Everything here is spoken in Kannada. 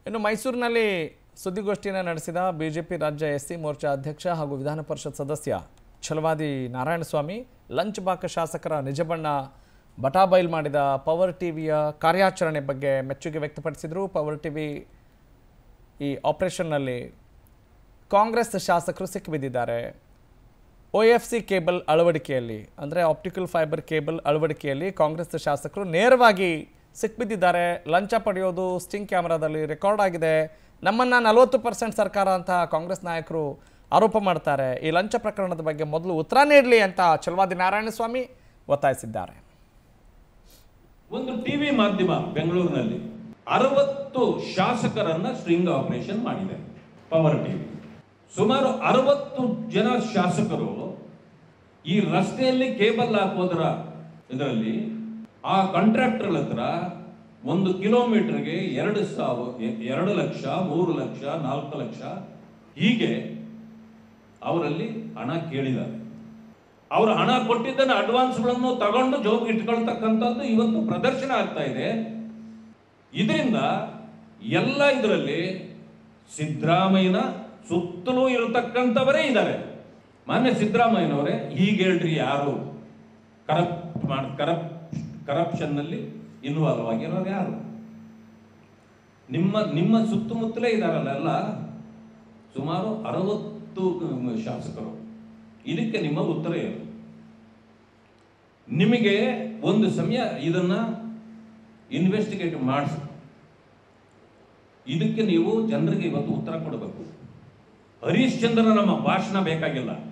ಇನ್ನು ಮೈಸೂರಿನಲ್ಲಿ ಸುದ್ದಿಗೋಷ್ಠಿಯನ್ನು ನಡೆಸಿದ ಬಿಜೆಪಿ ರಾಜ್ಯ ಎಸ್ ಸಿ ಮೋರ್ಚಾ ಅಧ್ಯಕ್ಷ ಹಾಗೂ ವಿಧಾನ ಪರಿಷತ್ ಸದಸ್ಯ ಛಲವಾದಿ ನಾರಾಯಣಸ್ವಾಮಿ ಲಂಚ್ ಬಾಕ ಶಾಸಕರ ನಿಜಬಣ್ಣ ಬಟಾಬೈಲ್ ಮಾಡಿದ ಪವರ್ ಟಿವಿಯ ಕಾರ್ಯಾಚರಣೆ ಬಗ್ಗೆ ಮೆಚ್ಚುಗೆ ವ್ಯಕ್ತಪಡಿಸಿದರು ಪವರ್ ಟಿವಿ ಈ ಆಪರೇಷನ್ನಲ್ಲಿ ಕಾಂಗ್ರೆಸ್ ಶಾಸಕರು ಸಿಕ್ಕಿಬಿದ್ದಿದ್ದಾರೆ ಒ ಎಫ್ ಸಿ ಕೇಬಲ್ ಅಳವಡಿಕೆಯಲ್ಲಿ ಅಂದರೆ ಆಪ್ಟಿಕಲ್ ಫೈಬರ್ ಕೇಬಲ್ ಅಳವಡಿಕೆಯಲ್ಲಿ ಕಾಂಗ್ರೆಸ್ ಶಾಸಕರು ನೇರವಾಗಿ ಸಿಕ್ಬಿದ್ದಿದ್ದಾರೆ ಲಂಚ ಪಡೆಯೋದು ಸ್ಟಿಂಗ್ ಕ್ಯಾಮ್ರಾದಲ್ಲಿ ರೆಕಾರ್ಡ್ ಆಗಿದೆ ನಮ್ಮನ್ನು ನಲವತ್ತು ಪರ್ಸೆಂಟ್ ಸರ್ಕಾರ ಅಂತ ಕಾಂಗ್ರೆಸ್ ನಾಯಕರು ಆರೋಪ ಮಾಡ್ತಾರೆ ಈ ಲಂಚ ಪ್ರಕರಣದ ಬಗ್ಗೆ ಮೊದಲು ಉತ್ತರ ನೀಡಲಿ ಅಂತ ಚಲವಾದಿ ನಾರಾಯಣಸ್ವಾಮಿ ಒತ್ತಾಯಿಸಿದ್ದಾರೆ ಒಂದು ಟಿವಿ ಮಾಧ್ಯಮ ಬೆಂಗಳೂರಿನಲ್ಲಿ ಅರವತ್ತು ಶಾಸಕರನ್ನ ಸ್ಟ್ರಿಂಗ್ ಆಪರೇಷನ್ ಮಾಡಿದೆ ಪವರ್ ಟಿವಿ ಸುಮಾರು ಅರವತ್ತು ಜನ ಶಾಸಕರು ಈ ರಸ್ತೆಯಲ್ಲಿ ಕೇಬಲ್ ಹಾಕೋದ್ರ ಇದರಲ್ಲಿ ಆ ಕಾಂಟ್ರಾಕ್ಟರ್ ಹತ್ರ ಒಂದು ಕಿಲೋಮೀಟರ್ಗೆ ಎರಡು ಸಾವಿರ ಎರಡು ಲಕ್ಷ ಮೂರು ಲಕ್ಷ ನಾಲ್ಕು ಲಕ್ಷ ಹೀಗೆ ಅವರಲ್ಲಿ ಹಣ ಕೇಳಿದ್ದಾರೆ ಅವರು ಹಣ ಕೊಟ್ಟಿದ್ದನ್ನು ಅಡ್ವಾನ್ಸ್ಗಳನ್ನು ತಗೊಂಡು ಜೋಬ್ ಇಟ್ಕೊಳ್ತಕ್ಕಂಥದ್ದು ಇವತ್ತು ಪ್ರದರ್ಶನ ಆಗ್ತಾ ಇದೆ ಇದರಿಂದ ಎಲ್ಲ ಇದರಲ್ಲಿ ಸಿದ್ದರಾಮಯ್ಯನ ಸುತ್ತಲೂ ಇರತಕ್ಕಂಥವರೇ ಇದ್ದಾರೆ ಮಾನ್ಯ ಸಿದ್ದರಾಮಯ್ಯನವರೇ ಹೀಗೆ ಹೇಳ್ರಿ ಯಾರು ಕರಪ್ಟ್ ಮಾಡ್ ಕರಪ್ ಕರಪ್ಷನ್ನಲ್ಲಿ ಇನ್ವಾಲ್ವ್ ಆಗಿರೋರು ಯಾರು ನಿಮ್ಮ ನಿಮ್ಮ ಸುತ್ತಮುತ್ತಲೇ ಇದಾರಲ್ಲ ಎಲ್ಲ ಸುಮಾರು ಅರವತ್ತು ಶಾಸಕರು ಇದಕ್ಕೆ ನಿಮ್ಮ ಉತ್ತರ ಏನು ನಿಮಗೆ ಒಂದು ಸಮಯ ಇದನ್ನ ಇನ್ವೆಸ್ಟಿಗೇಟ್ ಮಾಡಿಸಿ ಇದಕ್ಕೆ ನೀವು ಜನರಿಗೆ ಇವತ್ತು ಉತ್ತರ ಕೊಡಬೇಕು ಹರೀಶ್ ಚಂದ್ರ ನಮ್ಮ ಭಾಷಣ ಬೇಕಾಗಿಲ್ಲ